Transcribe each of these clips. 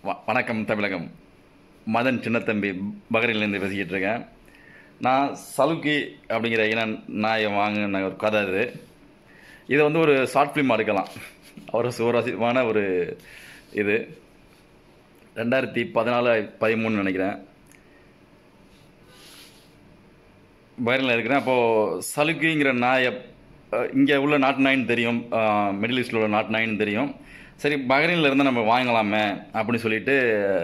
வ- வணக்கம் தமிழகம் மதன் சின்னத்தம்பி பகரிலேருந்து பேசிக்கிட்டு இருக்கேன் நான் சலுக்கி அப்படிங்கிற இன நாயை வாங்கின ஒரு கதை இது இதை வந்து ஒரு ஷார்ட் ஃபிலிம் எடுக்கலாம் ஒரு சுவாரஸ்யமான ஒரு இது ரெண்டாயிரத்தி பதினாலு பதிமூணு நினைக்கிறேன் பைரனில் இருக்கிறேன் அப்போது சலுக்கிங்கிற நாயை இங்கே உள்ள நாட்டு நாயின்னு தெரியும் மிடில் ஈஸ்டில் உள்ள நாட்டு நாயின்னு தெரியும் சரி பஹ்ரைனில் இருந்து நம்ம வாங்கலாமே அப்படின்னு சொல்லிட்டு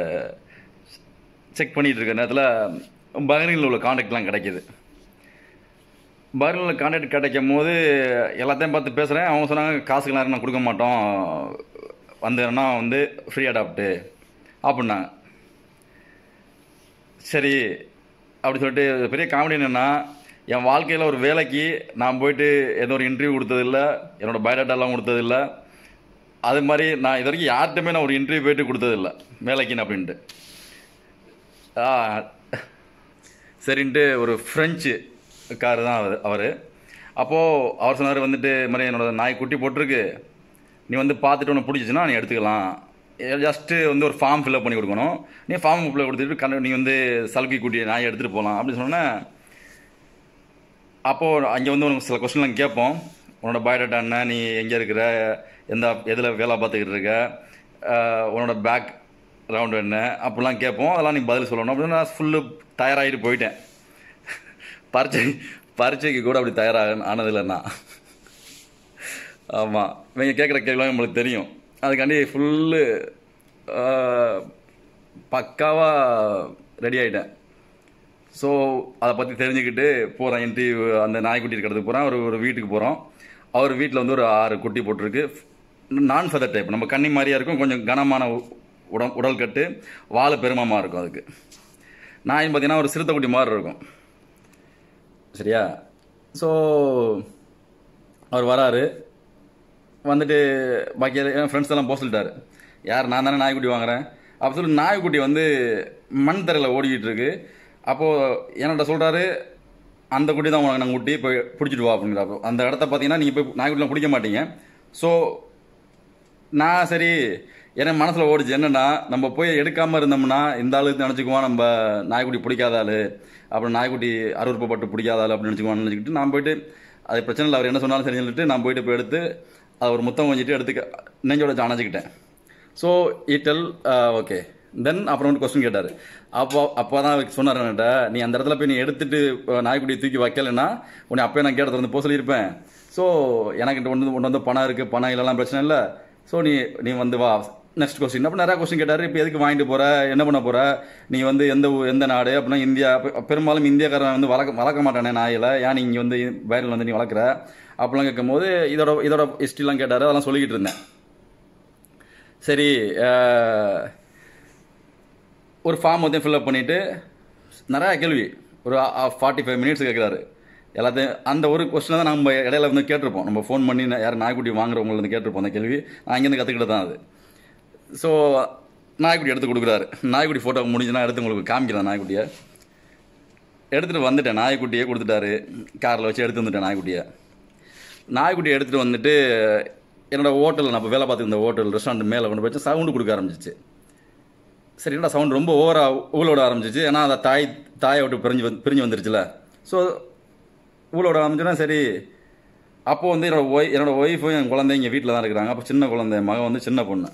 செக் பண்ணிகிட்டு இருக்க நேரத்தில் பஹ்ரைனில் உள்ள காண்டாக்ட்லாம் கிடைக்கிது பஹ்ரைனில் காண்டாக்ட் கிடைக்கும் போது எல்லாத்தையும் பார்த்து பேசுகிறேன் அவங்க சொன்னாங்க காசுக்கு நேரம் நான் கொடுக்க மாட்டோம் வந்தேன்னா வந்து ஃப்ரீ அடாப்ட்டு அப்படின்னாங்க சரி அப்படி சொல்லிட்டு பெரிய காமெடி என்னென்னா என் வாழ்க்கையில் ஒரு வேலைக்கு நான் போயிட்டு எந்த ஒரு இன்டர்வியூ கொடுத்ததில்ல என்னோடய பயோடேட்டாலாம் கொடுத்ததில்ல அது மாதிரி நான் இது வரைக்கும் யார்கிட்டயுமே நான் ஒரு இன்டர்வியூ போயிட்டு கொடுத்ததில்ல வேலைக்குன்னு அப்படின்ட்டு ஆ, சரின்ட்டு ஒரு ஃப்ரெஞ்சு கார் தான் அவர் அவர் அப்போது அவர் சொன்னார் வந்துட்டு இது மாதிரி என்னோட நாய் குட்டி போட்டிருக்கு நீ வந்து பார்த்துட்டு உனக்கு பிடிச்சிச்சுன்னா நீ எடுத்துக்கலாம் ஜஸ்ட்டு வந்து ஒரு ஃபார்ம் ஃபில்அப் பண்ணி கொடுக்கணும் நீ ஃபார்ம் ஃபில்அப் கொடுத்துட்டு கண்ணு நீ வந்து சலுகை குட்டி நாய் எடுத்துகிட்டு போகலாம் அப்படின்னு சொன்னேன் அப்போது அங்கே வந்து உனக்கு சில கொஸ்டின்லாம் கேட்போம் உன்னோட பயோடேட்டா என்ன நீ எங்கே இருக்கிற எந்த எதில் வேலை பார்த்துக்கிட்டு இருக்க அஹ், உன்னோட பேக் ரவுண்டு என்ன அப்படிலாம் கேட்போம் அதெல்லாம் நீ பதில் சொல்லணும் அப்படின்னு நான் ஃபுல்லு தயாராகிட்டு போயிட்டேன் பரீட்சை பரீட்சைக்கு கூட அப்படி தயாராக ஆனதில்லை நான் ஆமாம் இவங்க கேட்குற கேள்விலாம் நம்மளுக்கு தெரியும் அதுக்காண்டி ஃபுல்லு பக்காவாக ரெடி ஆகிட்டேன் ஸோ அதை பற்றி தெரிஞ்சுக்கிட்டு போகிறேன் இன்டர்வியூ அந்த நாய்க்குட்டி இருக்கிறதுக்கு போகிறேன் ஒரு ஒரு வீட்டுக்கு போகிறோம் அவர் வீட்டில் வந்து ஒரு ஆறு குட்டி போட்டிருக்கு நான் ஃபெதர் டைப் நம்ம கன்னி மாதிரியா இருக்கும் கொஞ்சம் கனமான உ- உடம் உடல் கட்டு வால் பெருமமாக இருக்கும் அதுக்கு நாய் பார்த்தீங்கன்னா ஒரு சிறுத்தை குட்டி மாதிரி இருக்கும் சரியா ஸோ அவர் வராரு வந்துட்டு பாக்கி என் ஃப்ரெண்ட்ஸ் எல்லாம் போக சொல்லிட்டாரு யார் நான் தானே நாய்க்குட்டி வாங்குறேன் அப்போ சொல்லி நாய்க்குட்டி வந்து மண் தரையில் ஓடிக்கிட்டு இருக்கு அப்போது என்கிட்ட சொல்கிறாரு அந்த குட்டி தான் உனக்கு நாங்கள் குட்டி போய் பிடிச்சிட்டு வா அப்படிங்கிறப்போ அந்த இடத்த பார்த்தீங்கன்னா நீங்கள் போய் நாய்க்குட்டிலாம் பிடிக்க மாட்டீங்க ஸோ நான் சரி எனக்கு மனசில் ஓடிச்சு என்னன்னா நம்ம போய் எடுக்காமல் இருந்தோம்னா இந்த ஆளுக்கு நினச்சிக்குவோம் நம்ம நாய்க்குட்டி பிடிக்காத ஆளு அப்புறம் நாய்க்குட்டி அருவறுப்பப்பட்டு பிடிக்காத ஆளு அப்படின்னு நினச்சிக்குவான்னு நினச்சிக்கிட்டு நான் போயிட்டு அது பிரச்சனை இல்லை அவர் என்ன சொன்னாலும் சரி சொல்லிட்டு நான் போயிட்டு போய் எடுத்து அதை ஒரு முத்தம் கொஞ்சிட்டு எடுத்து நெஞ்சோட அணைச்சிக்கிட்டேன் ஸோ ஈட்டல் ஓகே தென் அப்புறம் வந்து கொஸ்டின் கேட்டார் அப்போ அப்போ தான் சொன்னார் என்கிட்ட நீ அந்த இடத்துல போய் நீ எடுத்துட்டு அஹ், நாய்க்குட்டியை தூக்கி வைக்கலைன்னா உன்னை அப்போயே நான் கேட்டது வந்து போக சொல்லியிருப்பேன் ஸோ எனக்கு ஒன்று ஒன்று வந்து பணம் இருக்குது பணம் இல்லைலாம் பிரச்சனை இல்லை ஸோ நீ நீ வந்து வா நெக்ஸ்ட் கொஸ்டின் அப்போ நிறையா கொஸ்டின் கேட்டார் இப்போ எதுக்கு வாங்கிட்டு போற என்ன பண்ண போற நீ வந்து எந்த ஊ- எந்த நாடு அப்படின்னா இந்தியா பெ- பெரும்பாலும் இந்தியாக்காரன் வந்து வளர்க்க வளர்க்க மாட்டானே நாயில் ஏன் நீ இங்கே வந்து வயலில் வந்து நீ வளர்க்குற அப்படிலாம் கேட்கும்போது இதோட இதோட ஹிஸ்ட்ரிலாம் கேட்டார் அதெல்லாம் சொல்லிக்கிட்டு இருந்தேன் சரி அஹ், ஒரு ஃபார்ம் வந்து ஃபில்அப் பண்ணிவிட்டு நிறையா கேள்வி ஒரு ஃபார்ட்டி ஃபைவ் மினிட்ஸ் கேட்குறாரு எல்லாத்தையும் அந்த ஒரு கொஸ்டினை தான் நம்ம இடையில வந்து கேட்டிருப்போம் நம்ம ஃபோன் பண்ணி நா- யார் நாய்க்குட்டி வாங்குறவங்களை வந்து கேட்டிருப்போம் அந்த கேள்வி நான் இங்கேருந்து கற்றுக்கிட்டு தான் அது ஸோ நாய்க்குட்டி எடுத்து கொடுக்குறாரு நாய்க்குட்டி ஃபோட்டோ முடிஞ்சுன்னா எடுத்து உங்களுக்கு காமிக்கிறேன் நாய்க்குட்டியை எடுத்துகிட்டு வந்துட்டேன் நாய்க்குட்டியே கொடுத்துட்டாரு காரில் வச்சு எடுத்து வந்துட்டேன் நாய்க்குட்டியை நாய்க்குட்டியை எடுத்துகிட்டு வந்துட்டு என்னோட ஹோட்டல் நான் இப்போ வேலை பார்த்துருந்த ஹோட்டல் ரெஸ்டாரண்ட் மேலே கொண்டு போய் சவுண்டு கொடுக்க ஆரம்பிச்சிச்சு சரி என்னடா சவுண்ட் ரொம்ப ஓவராக ஊழோட ஆரம்பிச்சிச்சு ஏன்னா அந்த தாய் தாயை விட்டு பிரிஞ்சு வந்து பிரிஞ்சு வந்துருச்சுல ஸோ ஊழோட ஆரம்பிச்சுன்னா சரி அப்போது வந்து என்னோட ஒய் என்னோட ஒய்ஃபும் என் குழந்தை இங்கே வீட்டில் தான் இருக்கிறாங்க அப்போ சின்ன குழந்தை என் மகன் வந்து சின்ன பொண்ணு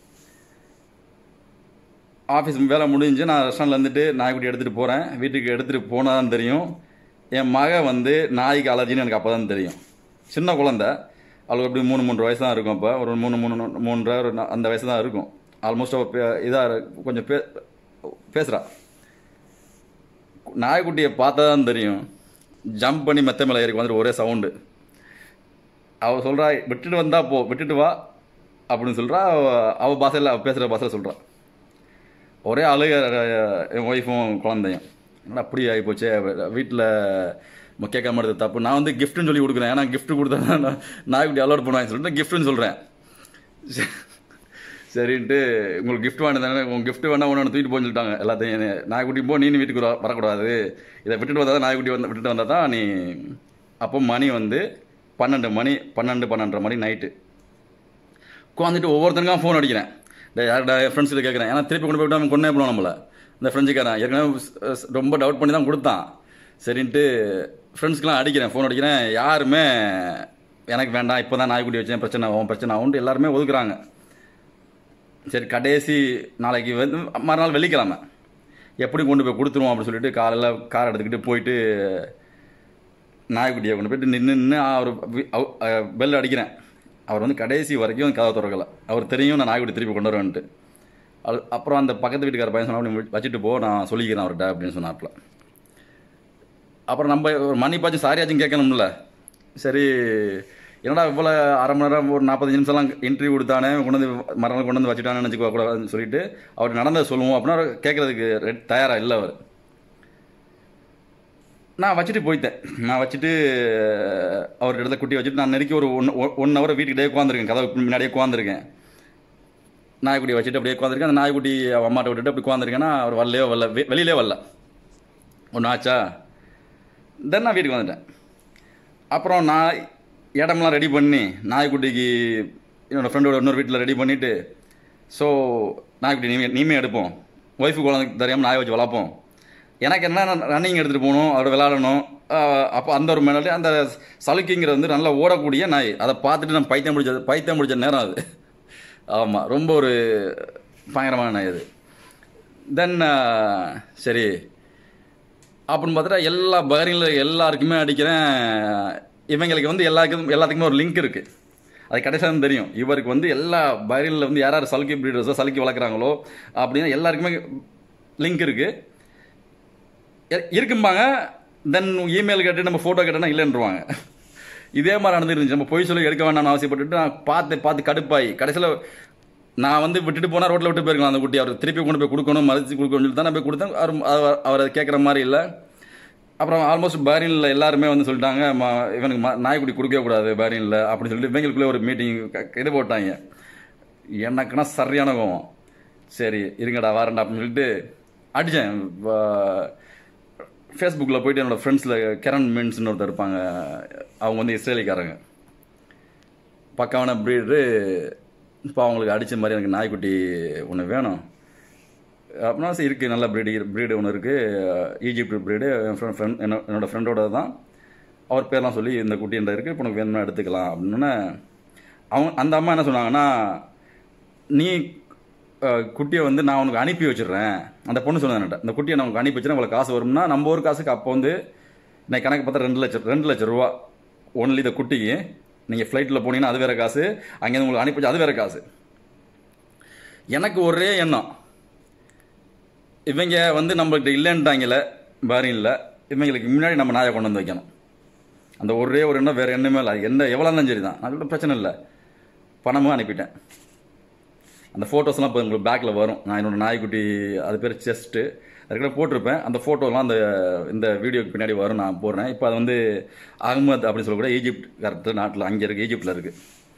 ஆஃபீஸ் வேலை முடிஞ்சு நான் ரெஸ்டாரண்ட்ல இருந்துட்டு நாய்க்குட்டி எடுத்துகிட்டு போகிறேன் வீட்டுக்கு எடுத்துகிட்டு போனால் தான் தெரியும் என் மக வந்து நாய்க்கு அலர்ஜின்னு எனக்கு அப்போ தான் தெரியும் சின்ன குழந்தை அவளுக்கு எப்படி மூணு மூன்று வயசு தான் இருக்கும் அப்போ ஒரு மூணு மூணு மூன்றரை ஒரு நா- அந்த வயசு தான் இருக்கும் ஆல்மோஸ்ட் அவள் இதாக கொஞ்சம் பே பேசுகிறா நாய்க்குட்டியை பார்த்தா தான் தெரியும் ஜம்ப் பண்ணி மெத்த மேலே ஏறி வந்துட்டு ஒரே சவுண்டு அவள் சொல்கிறா விட்டுட்டு வந்தா போ விட்டுட்டு வா அப்படின்னு சொல்கிறா அவள் பாஷையில் அவள் பேசுகிற பாஷையில் சொல்கிறா ஒரே அழுக அஹ், என் ஒய்ஃபும் குழந்தையும் என்னடா அப்படி ஆகி போச்சே வீட்டில் கேட்காம எடுத்தது தப்பு நான் வந்து கிஃப்ட்னு சொல்லி கொடுக்குறேன் ஏன்னா gift கொடுத்தா தான் நான் நாய்க்குட்டி அலோட் பண்ணுவாங்க சொல்லிட்டு கிஃப்ட்னு சொல்கிறேன் சரின்ட்டு உங்களுக்கு gift வேணும் தானே உங்கள் gift வேணா ஒன்று ஒன்று தூக்கிட்டு போன்னு சொல்லிட்டாங்க எல்லாத்தையும் நாய்க்குட்டி போ நீ வீட்டுக்கு வர- வரக்கூடாது இதை விட்டுட்டு வந்தால் தான் நாய்க்குட்டி வந்து விட்டுட்டு வந்தால் தான் நீ அப்போ மணி வந்து பன்னெண்டு மணி பன்னெண்டு பன்னெண்டரை மணி நைட்டு உட்காந்துட்டு ஒவ்வொருத்தனுக்கும் ஃபோன் அடிக்கிறேன் யார்டா ஃப்ரெண்ட்ஸில் கேட்குறேன் ஏன்னா திருப்பி கொண்டு போய்ட்டு அவன் கொண்டே போடுவோம் நம்மள இந்த ஃப்ரெண்ட்ஸுக்காரன் ஏற்கனவே ஸ்- ஸ்- ரொம்ப டவுட் பண்ணி தான் கொடுத்தான் சரின்ட்டு ஃப்ரெண்ட்ஸ்க்கெலாம் அடிக்கிறேன் ஃபோன் அடிக்கிறேன் யாருமே எனக்கு வேண்டாம் இப்போ தான் நாய்க்குட்டி வச்சேன் பிரச்சனை ஆகும் பிரச்சனை ஆகும்ட்டு எல்லாருமே ஒதுக்குறாங்க சரி கடைசி நாளைக்கு வந்து மறுநாள் வெள்ளிக்கிழமை எப்படி கொண்டு போய் கொடுத்துருவோம் அப்படின்னு சொல்லிட்டு காலையில் கார் எடுத்துக்கிட்டு போயிட்டு நாய்க்குட்டியை கொண்டு போயிட்டு நின்று நின்று அவர் பெல் அடிக்கிறேன் அவர் வந்து கடைசி வரைக்கும் கதை திறக்கல அவர் தெரியும் நான் நாய்க்குட்டி திருப்பி கொண்டு வருவேன்ட்டு அது அப்புறம் அந்த பக்கத்து வீட்டுக்கார பையன் சொன்னா "அப்படி வச்சுட்டு போ நான் சொல்லிக்கிறேன் அவர்கிட்ட அப்படின்னு சொன்னாப்புல அப்புறம் நம்ம ஒரு மன்னிப்பாச்சும் சாரியாச்சும் கேட்கணும்ல சரி என்னடா இவ்வளோ அரை மணி நேரம் ஒரு நாற்பத்தஞ்சு நிமிஷம்லாம் இன்டர்வியூ கொடுத்தானே கொண்டு வந்து மறுநாள் கொண்டு வந்து வச்சுட்டானு நினச்சிக்கோ கூடாதுன்னு சொல்லிட்டு அவர் நடந்ததை சொல்லுவோம் அப்படின்னா அவர் கேட்கறதுக்கு ரெ- தயாரா இல்லை அவர் நான் வச்சுட்டு போயிட்டேன் நான் வச்சுட்டு அவர் இடத்துல குட்டி வச்சுட்டு நான் நெருக்கி ஒரு ஒன் ஒன் ஹவர் வீட்டுக்கிட்டே உட்காந்துருக்கேன் கதவு முன்னாடியே உட்காந்துருக்கேன் நாய்க்குட்டி வச்சுட்டு அப்படியே உட்காந்துருக்கேன் அந்த நாய்க்குட்டி அவ அம்மாட்ட விட்டுட்டு அப்படி உட்காந்துருக்கேன்னா அவர் வரலையோ வரல வெ- வெளியிலே வரல ஒன்று ஆச்சா தென் நான் வீட்டுக்கு வந்துட்டேன் அப்புறம் நான் இடமெல்லாம் ரெடி பண்ணி நாய்க்குட்டிக்கு என்னோடய ஃப்ரெண்டோட இன்னொரு வீட்டில் ரெடி பண்ணிவிட்டு ஸோ நாய்க்குட்டி நீமே நீமே எடுப்போம் ஒய்ஃபு குழந்தைக்கு தெரியாமல் நாய் வச்சு வளர்ப்போம் எனக்கு என்ன ரன்னிங் எடுத்துகிட்டு போகணும் அவர் விளாடணும் அப்போ அந்த ஒரு மெனல் அந்த சலுக்கிங்கிறது வந்து நல்லா ஓடக்கூடிய நாய் அதை பார்த்துட்டு நான் பைத்தியம் முடிச்சது பைத்தியம் முடிச்ச நேரம் அது ஆமாம் ரொம்ப ஒரு பயங்கரமான நாய் அது தென் சரி அப்படின்னு பார்த்துட்டா எல்லா பகரிங்கில் எல்லாருக்குமே அடிக்கிறேன் இவங்களுக்கு வந்து எல்லாருக்கும் எல்லாத்துக்குமே ஒரு லிங்க் இருக்குது அது கடைசியாக தான் தெரியும் இவருக்கு வந்து எல்லா பகரினில் வந்து யார் யார் சலுக்கி ப்ரீடர்ஸோ சலுக்கி வளர்க்குறாங்களோ அப்படின்னா எல்லாருக்குமே லிங்க் இருக்குது இருக்கும்பாங்க தென் இமெயில் கேட்டு நம்ம ஃபோட்டோ கேட்டோன்னா இல்லைன்றுவாங்க இதே மாதிரி நடந்துருந்துச்சு நம்ம பொய் சொல்லி எடுக்க வேண்டாம்னு ஆசைப்பட்டுட்டு நான் பார்த்து பார்த்து கடுப்பாயி கடைசியில் நான் வந்து விட்டுட்டு போனால் ரோட்டில் விட்டு போயிருக்கலாம் அந்த குட்டி அவர் திருப்பி கொண்டு போய் கொடுக்கணும் மறுத்து கொடுக்கணும்னு சொல்லி தான் நான் போய் கொடுத்தேன் அவர் அவர் அவர் அதை கேட்குற மாதிரி இல்லை அப்புறம் ஆல்மோஸ்ட் பேரினில் எல்லாருமே வந்து சொல்லிட்டாங்க "ம- இவனுக்கு ம- நாய்க்குட்டி கொடுக்கவே கூடாது பேரினில் அப்படின்னு சொல்லிட்டு இவங்களுக்குள்ளே ஒரு மீட்டிங் இது போட்டாங்க எனக்குன்னா சரியான கோவம் சரி இருங்கடா வாரண்டா அப்படின்னு சொல்லிட்டு அடித்தேன் ஃபேஸ்புக்கில் போயிட்டு என்னோடய ஃப்ரெண்ட்ஸில் கிரண் மீன்ஸ்னு ஒருத்தர் இருப்பாங்க அவங்க வந்து இஸ்ரேலிக்காரங்க பக்காவான ப்ரீடு இப்போ அவங்களுக்கு அடித்த மாதிரி எனக்கு நாய்க்குட்டி ஒன்று வேணும் அப்படின்னா சரி இருக்குது நல்ல ப்ரீடு ப்ரீடு ஒன்று இருக்குது ஈஜிப்ட் ப்ரீடு என் ஃப்ரெண்ட் ஃப்ரெண்ட் என்னோட ஃப்ரெண்டோட தான் அவர் பேர்லாம் சொல்லி இந்த குட்டி என்ற இருக்குது இப்போ உனக்கு வேணும்னா எடுத்துக்கலாம் அப்படின்னு அவங்க அந்த அம்மா என்ன சொன்னாங்கன்னா நீ அஹ், குட்டியை வந்து நான் உனக்கு அனுப்பி வச்சிடுறேன் அந்த பொண்ணு சொன்னது என்கிட்ட இந்த குட்டியை நான் உனக்கு அனுப்பி வச்சிடறேன் உங்களுக்கு காசு வரும்னா நம்ம ஒரு காசுக்கு அப்போ வந்து நான் கணக்கு பார்த்தா ரெண்டு லட்சம் ரெண்டு லட்சம் ரூபா ஒன்லி இந்த குட்டிக்கு நீங்கள் ஃப்ளைட்டில் போனீங்கன்னா அது வேற காசு அங்கேருந்து உங்களுக்கு அனுப்பி வச்சு அது வேற காசு எனக்கு ஒரே எண்ணம் இவங்க வந்து நம்மள்கிட்ட இல்லைன்ட்டாங்கல பாரின்ல இவங்களுக்கு முன்னாடி நம்ம நாயை கொண்டு வந்து வைக்கணும் அந்த ஒரே ஒரு எண்ணம் வேற எண்ணமே இல்லை அது என்ன எவ்வளோ இருந்தாலும் சரி தான் நான் சொல்லிட்டு பிரச்சனை இல்லை பணமும் அனுப்பிட்டேன் அந்த ஃபோட்டோஸ்லாம் இப்போ உங்களுக்கு பேக்கில் வரும் நான் என்னோட நாய்க்குட்டி அது பேர் செஸ்ட்டு அதுக்கிட்ட போட்டிருப்பேன் அந்த ஃபோட்டோலாம் அந்த இந்த வீடியோக்கு பின்னாடி வரும் நான் போடுறேன் இப்போ அது வந்து அகமது அப்படின்னு சொல்லக்கூட ஈஜிப்ட் கரெக்டு நாட்டில் அங்கே இருக்குது ஈஜிப்டில் இருக்குது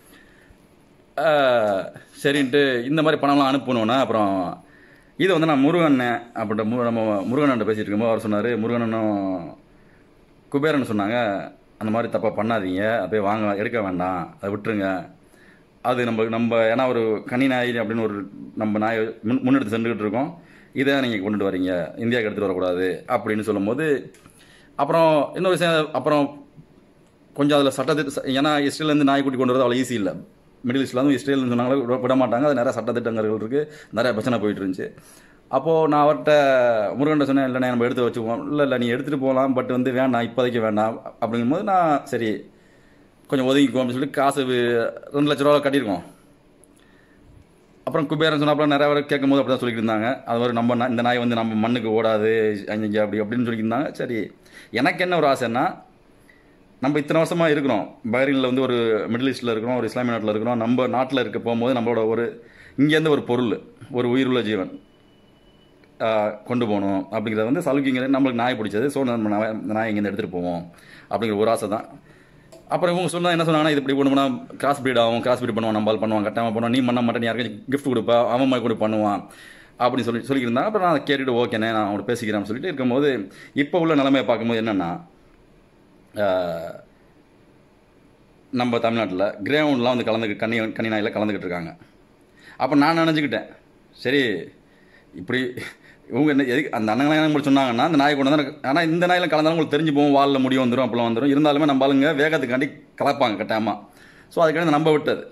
ஆஹ், சரின்ட்டு இந்த மாதிரி பணம்லாம் அனுப்பணுன்னா அப்புறம் இது வந்து நான் முருகன் அப்படின்ற மு நம்ம முருகன் பேசிட்டு இருக்கும்போது அவர் சொன்னார் முருகனும் குபேரன் சொன்னாங்க அந்த மாதிரி தப்பாக பண்ணாதீங்க அப்படியே வாங்க எடுக்க வேண்டாம் அதை விட்டுருங்க அது நம்ம நம்ம ஏன்னா ஒரு கனி நாய் அப்படின்னு ஒரு நம்ம நாய் முன் முன்னெடுத்து சென்றுக்கிட்டு இருக்கோம் இதை நீங்கள் கொண்டுட்டு வரீங்க இந்தியாவுக்கு எடுத்துகிட்டு வரக்கூடாது அப்படின்னு சொல்லும்போது அப்புறம் இன்னொரு விஷயம் அப்புறம் கொஞ்சம் அதில் சட்டத்திட்ட ஏன்னா இஸ்ரேலேருந்து நாய்க்குட்டி கொண்டு வரது அவ்வளோ ஈஸி இல்லை மிடில் ஈஸ்ட்லேருந்து இஸ்ரேல்னு சொன்னாங்களே விட- விட மாட்டாங்க அது நிறைய சட்டத்திட்டங்கள் இருக்குது நிறைய பிரச்சனை போயிட்டு இருந்துச்சு அப்போது நான் அவர்கிட்ட முருகன்ட்ட சொன்னேன் இல்லைண்ணே நம்ம எடுத்து வச்சுக்குவோம் இல்லை இல்லை நீ எடுத்துகிட்டு போகலாம் பட் வந்து வேண்டாம் இப்போதைக்கு வேண்டாம் அப்படிங்கும்போது நான் சரி கொஞ்சம் ஒதுங்கிக்குவோம் அப்படின்னு சொல்லி காசு வி- ரெண்டு லட்ச ரூபா கட்டியிருக்கோம் அப்புறம் குபேரன் சொன்னாப்புல நிறைய பேர் கேட்கும்போது அப்படி தான் சொல்லிட்டு இருந்தாங்க அது மாதிரி நம்ம நா- இந்த நாய் வந்து நம்ம மண்ணுக்கு ஓடாது அங்கே இங்கே அப்படி அப்படின்னு சொல்லியிருந்தாங்க சரி எனக்கு என்ன ஒரு ஆசைன்னா நம்ம இத்தனை வருஷமாக இருக்கிறோம் பஹ்ரைனில் வந்து ஒரு மிடில் ஈஸ்டில் இருக்கிறோம் ஒரு இஸ்லாமிய நாட்டில் இருக்கிறோம் நம்ம நாட்டில் இருக்க போகும்போது நம்மளோட ஒரு இங்கேருந்து ஒரு பொருள் ஒரு உயிருள்ள ஜீவன் ஆஹ், கொண்டு போகணும் அப்படிங்கிறது வந்து சலுகைங்கிறது நம்மளுக்கு நாய் பிடிச்சது ஸோ நம்ம நாய் இந்த நாய் இங்கேருந்து எடுத்துகிட்டு போவோம் அப்படிங்கிற ஒரு ஆசை தான் அப்புறம் இவங்க சொன்னா என்ன சொன்னாங்கன்னா இது இப்படி கொண்டு போனால் கிராஸ் பிரீட் ஆகும் கிராஸ் பிரீட் பண்ணுவான் நம்மளால் பண்ணுவான் கட்டாமல் பண்ணுவான் நீ பண்ண மாட்டேன் நீ யாருக்கும் கிஃப்ட் கொடுப்பா அவன் மாதிரி கூட பண்ணுவான் அப்படின்னு சொல்லி சொல்லியிருந்தாங்க அப்புறம் நான் அதை கேட்டுட்டு ஓகேண்ணே நான் அவங்கள்ட்ட பேசிக்கிறேன் சொல்லிட்டு இருக்கும்போது இப்போ உள்ள நிலைமையை பார்க்கும்போது என்னென்னா நம்ம தமிழ்நாட்டில் கிரேவுண்ட்லாம் வந்து கலந்து கன்னி கன்னி நாயில் கலந்துக்கிட்டு இருக்காங்க அப்போ நான் நினச்சிக்கிட்டேன் சரி இப்படி இவங்க என்ன எதுக்கு அந்த அண்ணங்களாம் நம்மளுக்கு சொன்னாங்கன்னா அந்த நாயை கொண்டு வந்து ஆனால் இந்த நாயில் கலந்தாலும் உங்களுக்கு தெரிஞ்சு போகும் வாலில் முடியும் வந்துடும் அப்பெல்லாம் வந்துடும் இருந்தாலுமே நம்ம ஆளுங்க வேகத்துக்காண்டி கலப்பாங்க கட்டாயமாக ஸோ அதுக்காண்டி நம்ப விட்டது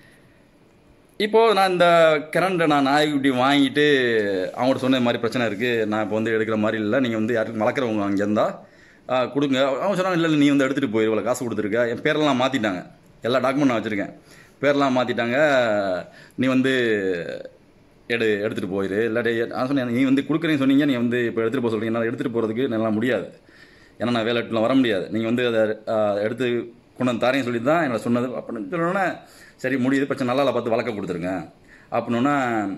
இப்போது நான் இந்த கரண்டை நான் நாய்க்குட்டி வாங்கிட்டு அவங்கள்ட்ட சொன்ன மாதிரி பிரச்சனை இருக்குது நான் இப்போ வந்து எடுக்கிற மாதிரி இல்லை நீங்கள் வந்து யாருக்கும் வளர்க்குறவங்க அங்கே இருந்தால் கொடுங்க அவங்க சொன்னாங்க இல்லை இல்லை நீ வந்து எடுத்துகிட்டு போயிரு இவ்வளோ காசு கொடுத்துருக்க என் பேரெல்லாம் மாற்றிட்டாங்க எல்லா டாக்குமெண்ட் நான் வச்சுருக்கேன் பேரெல்லாம் மாற்றிட்டாங்க நீ வந்து எடு எடுத்துகிட்டு போயிரு இல்லாட்டி நான் சொன்னேன் நீ வந்து கொடுக்குறேன்னு சொன்னீங்க நீ வந்து இப்போ எடுத்துகிட்டு போக சொல்கிறீங்க நான் எடுத்துகிட்டு போகிறதுக்கு என்னால் முடியாது ஏன்னா நான் வேலை வர முடியாது நீங்கள் வந்து அதை ஆஹ், எடுத்து கொண்டு வந்து தரேன்னு சொல்லி தான் என்னோட சொன்னது அப்படின்னு சொன்னோன்னே சரி முடியுது பிரச்சனை நல்லா பத்து வளர்க்க கொடுத்துருங்க அப்படின்னா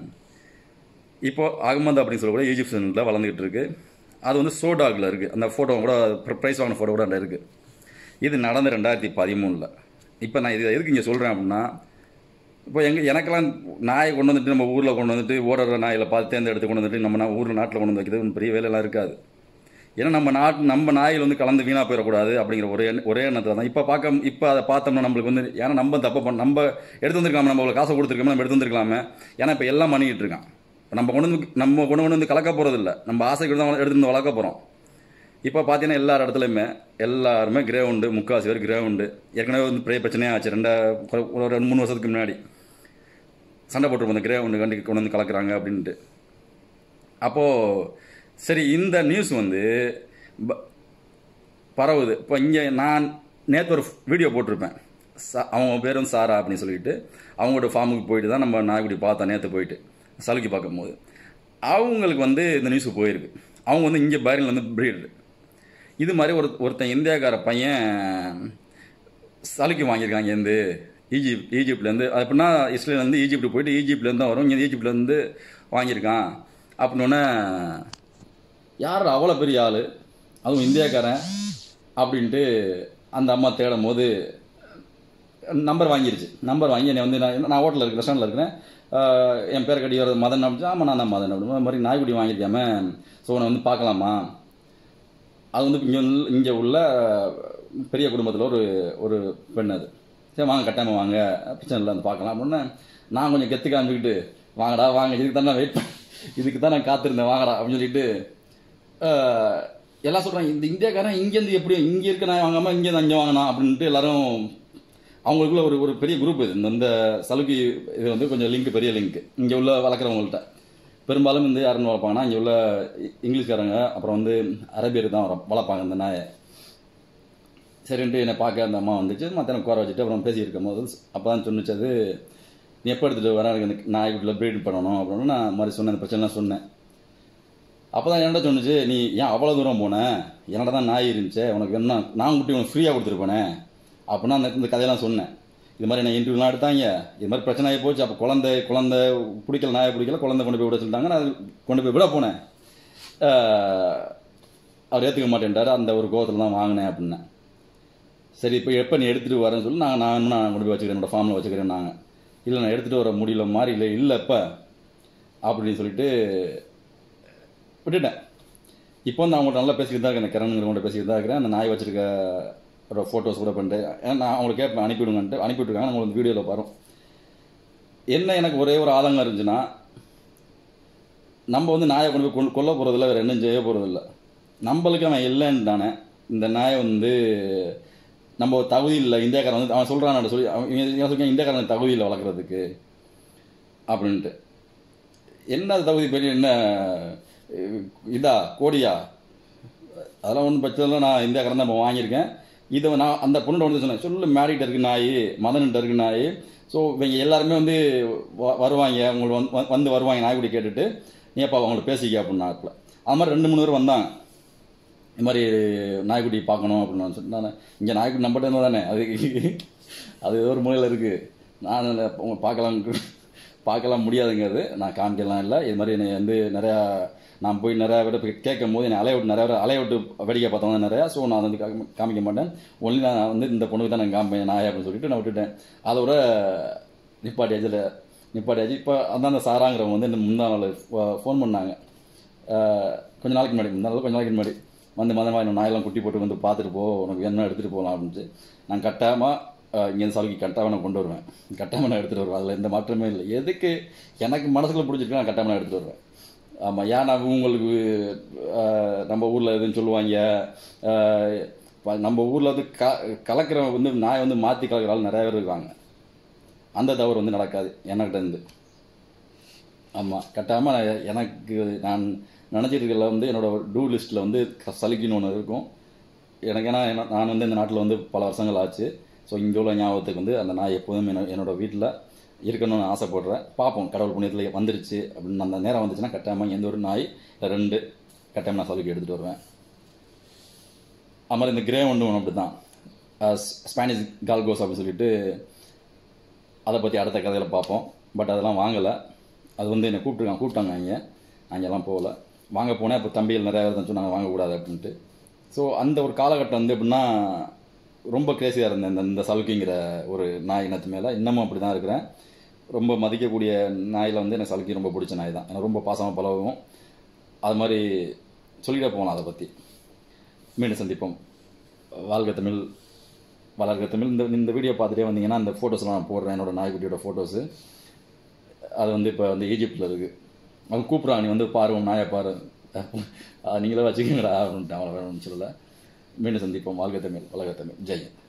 இப்போது அகமது அப்படின்னு சொல்லக்கூடிய ஈஜிப்சியனில் வளர்ந்துக்கிட்டு இருக்கு அது வந்து சோடாகில் இருக்குது அந்த ஃபோட்டோ கூட ப்ரைஸ் வாங்கின ஃபோட்டோ கூட அதில் இருக்குது இது நடந்து ரெண்டாயிரத்தி பதிமூணில் இப்போ நான் இது எதுக்கு இங்கே சொல்கிறேன் அப்படின்னா இப்போ எங்கள் எனக்கெல்லாம் நாயை கொண்டு வந்துட்டு நம்ம ஊரில் கொண்டு வந்துட்டு ஓடுற நாயில் பார்த்து தேர்ந்தெடுத்து கொண்டு வந்துட்டு நம்ம நான் ஊரில் நாட்டில் கொண்டு வந்து வைக்கிறது ஒன்றும் பெரிய வேலையெல்லாம் இருக்காது ஏன்னா நம்ம நாட்டு நம்ம நாயில் வந்து கலந்து வீணாக போயிடக்கூடாது அப்படிங்கிற ஒரே எண்ண- ஒரே எண்ணத்தில் தான் இப்போ பார்க்க இப்போ அதை பார்த்தோம்னா நம்மளுக்கு வந்து ஏன்னா நம்ம தப்பு பண்ண நம்ம எடுத்து வந்திருக்காம நம்ம காசை கொடுத்துருக்காம நம்ம எடுத்து வந்திருக்கலாமே ஏன்னா இப்போ எல்லாம் பண்ணிக்கிட்டு இருக்கான் இப்ப நம்ம கொண்டு வந்து நம்ம கொண்டு கொண்டு வந்து கலக்க போகிறது இல்லை நம்ம ஆசைக்கு தான் எடுத்து வந்து வளர்க்க போகிறோம் இப்போ பார்த்தீங்கன்னா எல்லா இடத்துலையுமே எல்லாருமே கிரவுண்டு முக்கால்வாசி பேர் கிரவுண்டு ஏற்கனவே வந்து பெரிய பிரச்சனையாக ஆச்சு ரெண்டா ஒரு ஒரு ரெண்டு மூணு வருஷத்துக்கு முன்னாடி சண்டை போட்டுருப்போம் இந்த கிரவுண்டு கண்டி கொண்டு வந்து கலக்குறாங்க அப்படின்ட்டு அப்போது சரி இந்த நியூஸ் வந்து ப- பரவுது இப்போ இங்கே நான் நேற்று ஒரு வீடியோ போட்டிருப்பேன் சா அவங்க பேர் வந்து சாரா அப்படின்னு சொல்லிட்டு அவங்களோட ஃபார்முக்கு போயிட்டு தான் நம்ம நாய்க்குடி பார்த்தோம் நேற்று போயிட்டு சலுக்கி பார்க்கும்போது அவங்களுக்கு வந்து இந்த நியூஸ் போயிருக்கு அவங்க வந்து இங்கே பைரனில் வந்து பிரீடு இது மாதிரி ஒரு ஒருத்தன் இந்தியாக்கார பையன் சலுக்கி வாங்கியிருக்காங்க இங்கேருந்து ஈஜிப்ட் ஈஜிப்ட்லேருந்து அது எப்படின்னா இஸ்ரேலேருந்து ஈஜிப்ட் போயிட்டு ஈஜிப்ட்லேருந்து தான் வரும் இங்கே ஈஜிப்ட்லேருந்து வாங்கியிருக்கான் அப்படின்னோடனே யார் அவ்வளோ பெரிய ஆள் அதுவும் இந்தியாக்காரன் அப்படின்ட்டு அந்த அம்மா தேடும் போது நம்பர் வாங்கிருச்சு நம்பர் வாங்கி என்னை வந்து நான் நான் ஹோட்டலில் இருக்க ரெஸ்டாரண்ட்டில் இருக்கிறேன் ஆஹ் என் பேரை கட்டி வர மதன் அப்படின்னா ஆமாம் நான் தான் மதன் அப்படின்னு அது மாதிரி நாய்க்குடி வாங்கியிருக்காம ஸோ உன்னை வந்து பார்க்கலாமா அது வந்து இங்கே இங்கே உள்ள பெரிய குடும்பத்தில் ஒரு ஒரு பெண் அது சரி வாங்க கட்டாயமாக வாங்க பிரச்சனை இல்லை வந்து பார்க்கலாம் அப்படின்னு நான் கொஞ்சம் கெத்து காமிக்கிட்டு வாங்கடா வாங்க இதுக்கு தான் நான் வெயிட் பண்ண இதுக்கு தான் நான் காத்திருந்தேன் வாங்கடா அப்படின்னு சொல்லிட்டு ஆஹ், எல்லாம் சொல்கிறாங்க இந்த இந்தியாக்காரன் இங்கேருந்து எப்படி இங்கே இருக்க நான் வாங்காமல் இங்கேருந்து அங்கே வாங்கினா அப்படின்ட்டு எல்லாரும் அவங்களுக்குள்ள ஒரு ஒரு பெரிய குரூப் இது இந்த இந்த சலுகை இது வந்து கொஞ்சம் லிங்க் பெரிய லிங்க் இங்கே உள்ள வளர்க்குறவங்கள்ட்ட பெரும்பாலும் வந்து யாருன்னு வளர்ப்பாங்கன்னா இங்கே உள்ள இ- இங்கிலீஷ்காரங்க அப்புறம் வந்து அரபியர் தான் வர- வளர்ப்பாங்க இந்த நாயை சரின்ட்டு என்னை பார்க்க அந்த அம்மா வந்துச்சு மத்தியானம் உட்கார வச்சுட்டு அப்புறம் பேசியிருக்கும் போது அப்போ தான் சொன்னிச்சு அது நீ எப்போ எடுத்துகிட்டு வர எனக்கு இந்த நாய்க்குட்டியில் ப்ரீட் பண்ணணும் அப்படின்னு நான் மாதிரி சொன்னேன் அந்த பிரச்சனைலாம் சொன்னேன் அப்போ தான் என்னடா சொன்னுச்சு நீ ஏன் அவ்வளோ தூரம் போன என்னடா தான் நாய் இருந்துச்சு உனக்கு என்ன நான் குட்டி உனக்கு ஃப்ரீயாக கொடுத்துருப்பேனே அப்படின்னா அந்த இந்த கதையெல்லாம் சொன்னேன் இது மாதிரி நான் இன்டர்வியூலாம் எடுத்தாங்க இது மாதிரி பிரச்சனை ஆகி போச்சு அப்போ குழந்தை குழந்தை பிடிக்கல நாயை பிடிக்கல குழந்தை கொண்டு போய் விட சொல்லிட்டாங்க நான் கொண்டு போய் விட போனேன் ஆஹ், அவர் ஏற்றுக்க மாட்டேன்ட்டார் அந்த ஒரு கோவத்தில் தான் வாங்கினேன் அப்படின்னேன் சரி இப்போ எப்போ நீ எடுத்துகிட்டு வரேன்னு சொல்லி நான் நான் இன்னும் நான் கொண்டு போய் வச்சுக்கிறேன் என்னோட ஃபார்மில் வச்சுக்கிறேன் நாங்கள் இல்லை நான் எடுத்துகிட்டு வர முடியல மாதிரி இல்லை இல்லை இப்போ அப்படின்னு சொல்லிட்டு விட்டுட்டேன் இப்போ வந்து அவங்கள்ட்ட நல்லா பேசிக்கிட்டு தான் இருக்கேன் கிரண்கிறவங்கள்ட்ட பேசிக்கிட்டு தான் இருக்கிறேன் அந்த நாய் வச்சிருக்க ஒரு ஃபோட்டோஸ் கூட பண்ணிட்டு ஏன்னா நான் அவங்களுக்கு கேட்பேன் அனுப்பிவிடுங்கன்ட்டு அனுப்பிவிட்ருக்காங்க நான் உங்களுக்கு வீடியோவில் வரும் என்ன எனக்கு ஒரே ஒரு ஆதங்கம் இருந்துச்சுன்னா நம்ம வந்து நாயை கொண்டு போய் கொல் கொல்ல போகிறதில்ல வேறு என்ன செய்ய போகிறதில்ல நம்மளுக்கு அவன் இல்லைன்ட்டானே இந்த நாயை வந்து நம்ம தகுதி இல்லை இந்தியாக்காரன் வந்து அவன் சொல்கிறான் சொல்லி அவன் இவன் என்ன சொல்றான், இந்தியாக்காரன் தகுதி இல்லை வளர்க்குறதுக்கு அப்படின்ட்டு என்ன தகுதி பெரிய என்ன அஹ், இதா கோடியா அதெல்லாம் ஒன்றும் பிரச்சனை இல்லை நான் இந்தியாக்காரன் தான் இப்போ வாங்கியிருக்கேன் இதை நான் அந்த பொண்ணு வந்து சொன்னேன் சொல்லு மேரிட்ட இருக்கு நாய் மதன்கிட்ட இருக்கு நாய் ஸோ இவங்க எல்லாருமே வந்து வ- வருவாங்க உங்களுக்கு வந்து வ- வந்து வருவாங்க நாய்க்குடி கேட்டுட்டு நீ அப்போ அவங்கள பேசிக்க அப்படின்னாப்புல அது மாதிரி ரெண்டு மூணு பேர் வந்தாங்க இந்த மாதிரி நாய்க்குட்டி பார்க்கணும் அப்படின்னு சொல்லிட்டு நான் இங்கே நாய்க்குட்டி நம்பட்டே இருந்தால் தானே அது அது ஏதோ ஒரு மூலையில் இருக்குது நான் அதில் உங்க பார்க்கலாம் பார்க்கலாம் முடியாதுங்கிறது நான் காமிக்கலாம் இல்லை இது மாதிரி என்னை வந்து நிறையா நான் போய் நிறையா விட போய் கேட்கும் போது என்னை அலைய விட்டு நிறையா பேர் அலைய விட்டு வேடிக்கை பார்த்தவங்க நிறையா ஸோ நான் வந்து காமி- காமிக்க மாட்டேன் ஒன்லி நான் வந்து இந்த பொண்ணுக்கு தான் நான் காமிப்பேன் நாய் அப்படின்னு சொல்லிட்டு நான் விட்டுட்டேன் அதோட நிப்பாட்டியாச்சில் நிப்பாட்டியாச்சு இப்போ அதான் அந்த சாராங்கிறவங்க வந்து இந்த முந்தா நாள் ஃபோன் பண்ணாங்க ஆஹ் கொஞ்ச நாளைக்கு முன்னாடி முந்தா நாள் கொஞ்ச நாளைக்கு முன்னாடி வந்து மதமாக இன்னும் நாயெல்லாம் குட்டி போட்டு வந்து பார்த்துட்டு போ உனக்கு என்ன எடுத்துகிட்டு போகலாம் அப்படின்ட்டு நான் கட்டாயமாக இங்கேருந்து சலுகை கட்டாமல் நான் கொண்டு வருவேன் கட்டாமல் நான் எடுத்துகிட்டு வருவேன் அதில் எந்த மாற்றமே இல்லை எதுக்கு எனக்கு மனசுக்குள்ள பிடிச்சிருக்கு நான் கட்டாமல் நான் எடுத்துகிட்டு வருவேன் ஆமாம் ஏன்னா உங்களுக்கு அஹ், நம்ம ஊரில் எதுன்னு சொல்லுவாங்க அஹ், ப- நம்ம ஊரில் வந்து க கலக்கிறவங்க வந்து நாயை வந்து மாற்றி கலக்கிற ஆள் நிறைய பேர் இருக்காங்க அந்த தவறு வந்து நடக்காது என்கிட்ட இருந்து ஆமாம் கட்டாமல் எனக்கு நான் நினச்சிட்டு இருக்கிறதுல வந்து என்னோட டூ லிஸ்ட்டில் வந்து க- சலுகைன்னு ஒன்று இருக்கும் எனக்கு ஏன்னா என்ன- நான் வந்து இந்த நாட்டில் வந்து பல வருஷங்கள் ஆச்சு ஸோ இங்கே உள்ள ஞாபகத்துக்கு வந்து அந்த நாய் எப்போதும் என்ன என்னோட வீட்டில் இருக்கணும்னு ஆசைப்படுறேன் பார்ப்போம் கடவுள் புண்ணியத்தில் வந்துருச்சு அப்படின்னு அந்த நேரம் வந்துச்சுன்னா கட்டாயமாக எந்த ஒரு நாய் இல்ல ரெண்டு கட்டாயம் நான் சலுகை எடுத்துகிட்டு வருவேன் அது மாதிரி இந்த கிரே ஒன்று அப்படி தான் ஸ்பானிஷ் கால்கோஸ் அப்படின்னு சொல்லிட்டு அதை பற்றி அடுத்த கதையில் பார்ப்போம் பட் அதெல்லாம் வாங்கலை அது வந்து என்னை கூப்பிட்டுருக்காங்க கூப்பிட்டாங்க அங்கே அங்கெல்லாம் போகல வாங்க போனேன் அப்போ தம்பிகள் நிறையா பேர் தான் சொன்னாங்க வாங்கக்கூடாது அப்படின்ட்டு ஸோ அந்த ஒரு காலகட்டம் வந்து எப்படின்னா ரொம்ப கிரேசியாக இருந்தேன் இந்த இந்த சலுக்கிங்கிற ஒரு நாய் இனத்து மேலே இன்னமும் அப்படி தான் இருக்கிறேன் ரொம்ப மதிக்கக்கூடிய நாயில் வந்து எனக்கு சலுக்கி ரொம்ப பிடிச்ச நாய் தான் எனக்கு ரொம்ப பாசமாக பழகும் அது மாதிரி சொல்லிட்டே போகலாம் அதை பற்றி மீண்டும் சந்திப்போம் வாழ்க தமிழ் வளர்க தமிழ் இந்த இந்த வீடியோ பார்த்துட்டே வந்தீங்கன்னா அந்த ஃபோட்டோஸ்லாம் நான் போடுறேன் என்னோட நாய்க்குட்டியோட ஃபோட்டோஸு அது வந்து இப்போ வந்து ஈஜிப்டில் இருக்குது அவன் கூப்பிட்றான் நீ வந்து பாரு உன் நாயை பாரு அது நீங்களே வச்சுக்கோங்கடா அப்படின்ட்டு அவன் வேணும்னு சொல்லலை மீண்டும் சந்திப்போம் வாழ்க தமிழ் வளர்க தமிழ் ஜெய் ஹிந்த்.